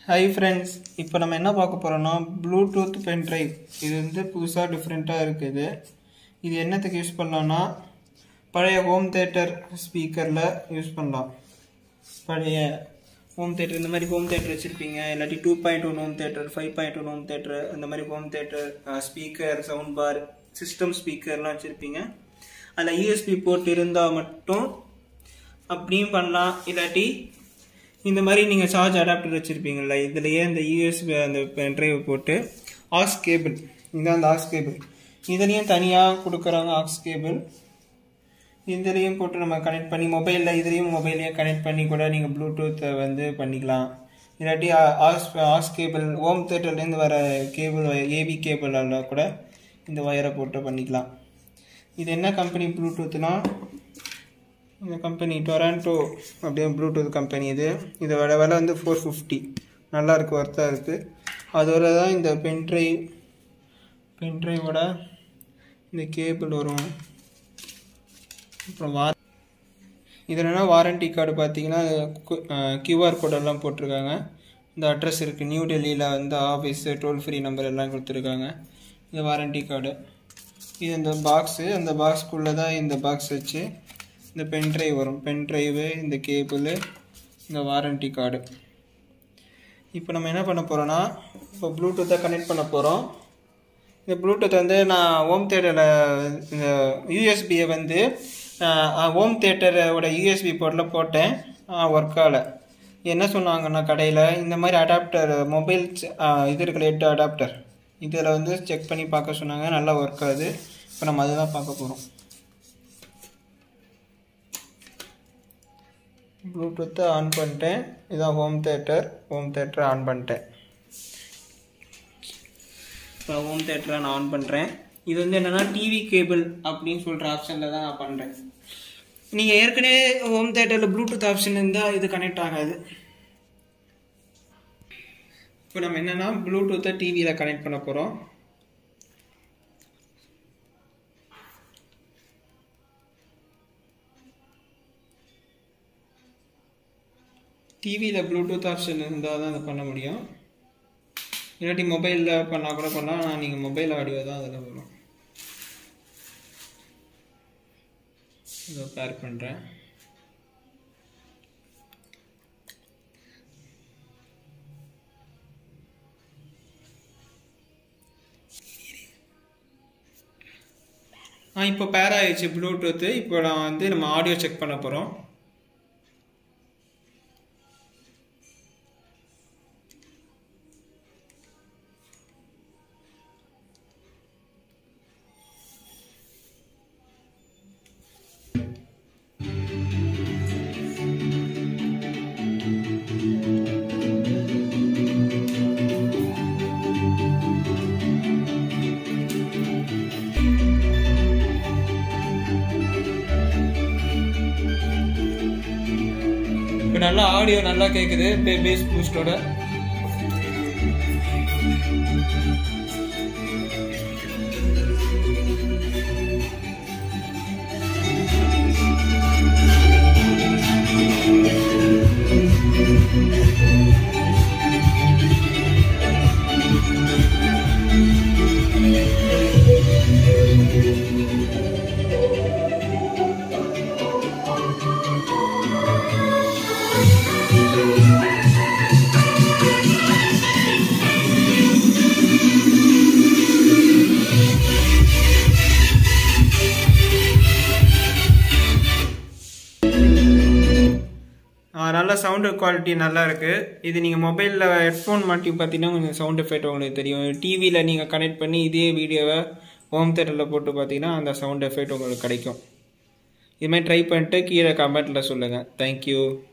hi friends இப்போ நம்ம என்ன பார்க்க போகிறோம்னா ப்ளூடூத் பென் ட்ரைவ் இது வந்து புதுசாக டிஃப்ரெண்ட்டாக இருக்குது இது என்னத்துக்கு யூஸ் பண்ணலாம்னா பழைய ஹோம் தேட்டர் ஸ்பீக்கரில் யூஸ் பண்ணலாம் பழைய ஹோம் தேட்டர் இந்த மாதிரி ஹோம் தேட்டர் வச்சுருப்பீங்க இல்லாட்டி two point one home theatre five point one home theatre இந்த மாதிரி home theatre speaker sound bar system ஸ்பீக்கர்லாம் வச்சுருப்பீங்க அதில் யூஎஸ்பி போர்ட் இருந்தால் மட்டும் அப்படியும் பண்ணலாம் இல்லாட்டி இந்த மாதிரி நீங்கள் சார்ஜ் அடாப்டர் வச்சுருப்பீங்கள்ல இதுலையே இந்த யூஎஸ்பி அந்த பென்ட்ரைவ் போட்டு ஆக்ஸ் கேபிள் இதுதான் அந்த ஆக்ஸ் கேபிள் இதுலேயும் தனியாக கொடுக்குறாங்க ஆக்ஸ் கேபிள் இதுலேயும் போட்டு நம்ம கனெக்ட் பண்ணி மொபைலில் இதுலேயும் மொபைலையும் கனெக்ட் பண்ணி கூட நீங்கள் ப்ளூடூத்தை வந்து பண்ணிக்கலாம் இல்லாட்டி ஆஸ் ஆஸ் கேபிள் ஹோம் தேட்டர்லேருந்து வர கேபிள் ஏவி கேபிளால் கூட இந்த ஒயரை போட்டு பண்ணிக்கலாம் இது என்ன கம்பெனி ப்ளூடூத்னா இந்த கம்பெனி டொராண்டோ அப்படியே ப்ளூடூத் கம்பெனி இது இதோட விலை வந்து ஃபோர் ஃபிஃப்டி நல்லா இருக்குது ஒர்த்தாக இருக்குது அதோட தான் இந்த பென்ட்ரைவ் பென்ட்ரைவோட இந்த கேபிள் வரும் அப்புறம் வார் இதில் என்ன வாரண்டி கார்டு பார்த்தீங்கன்னா கியூஆர் கோடெல்லாம் போட்டிருக்காங்க இந்த அட்ரஸ் இருக்குது நியூ டெல்லியில் வந்து ஆஃபீஸு டோல் ஃப்ரீ நம்பர் எல்லாம் கொடுத்துருக்காங்க இந்த வாரண்டி கார்டு இது இந்த பாக்ஸு அந்த பாக்ஸ்க்குள்ளே தான் இந்த பாக்ஸ் வச்சு இந்த பென் ட்ரைவ் வரும் பென் ட்ரைவு இந்த கேபிள் இந்த வாரண்டி கார்டு இப்போ நம்ம என்ன பண்ண போகிறோன்னா இப்போ ப்ளூடூத்தை கனெக்ட் பண்ண போகிறோம் இந்த ப்ளூடூத் வந்து நான் ஹோம் தேட்டரில் இந்த யூஎஸ்பியை வந்து ஹோம் தேட்டரோட யூஎஸ்பி போர்ட்டில் போட்டேன் ஒர்க் ஆகலை என்ன சொன்னாங்கன்னா கடையில் இந்த மாதிரி அடாப்டர் மொபைல் இது இருக்கிற எட்டு அடாப்டர் இதில் வந்து செக் பண்ணி பார்க்க சொன்னாங்க நல்லா ஒர்க் ஆகுது இப்போ நம்ம அதுதான் பார்க்க போகிறோம் ப்ளூடூத்தை ஆன் பண்ணிட்டேன் இதான் ஹோம் தேட்டர் ஹோம் தேட்டரை ஆன் பண்ணிட்டேன் இப்போ ஹோம் தேட்டரை நான் ஆன் பண்ணுறேன் இது வந்து என்னென்னா டிவி கேபிள் அப்படின்னு சொல்கிற ஆப்ஷனில் தான் நான் பண்ணுறேன் நீங்கள் ஏற்கனவே ஹோம் தேட்டரில் ப்ளூடூத் ஆப்ஷன் இருந்தால் இது கனெக்ட் ஆகாது இப்போ நம்ம என்னென்னா ப்ளூடூத்தை டிவியில் கனெக்ட் பண்ண போகிறோம் டிவியில் ப்ளூடூத் ஆப்ஷன் இருந்தால் தான் அதை பண்ண முடியும் இல்லாட்டி மொபைலில் பண்ணால் கூட பண்ணலாம் ஆனால் நீங்கள் மொபைல் ஆடியோ தான் அதில் வரும் இதை பேர் பண்ணுறேன் ஆ இப்போ பேர் ஆயிடுச்சு ப்ளூடூத்து இப்போ நான் வந்து நம்ம ஆடியோ செக் பண்ண போகிறோம் இப்போ நல்லா ஆடியோ நல்லா கேட்குது பேஸ் பூஸ்டோட நல்ல சவுண்டு குவாலிட்டி நல்லா இருக்குது இது நீங்கள் மொபைலில் ஹெட்ஃபோன் மாட்டி பார்த்தீங்கன்னா கொஞ்சம் சவுண்ட் எஃபெக்ட் உங்களுக்கு தெரியும் டிவியில் நீங்கள் கனெக்ட் பண்ணி இதே வீடியோவை ஹோம் தேட்டரில் போட்டு பார்த்தீங்கன்னா அந்த சவுண்ட் எஃபெக்ட் உங்களுக்கு கிடைக்கும் இதுமாதிரி ட்ரை பண்ணிட்டு கீழே கமெண்ட்டில் சொல்லுங்கள் தேங்க்யூ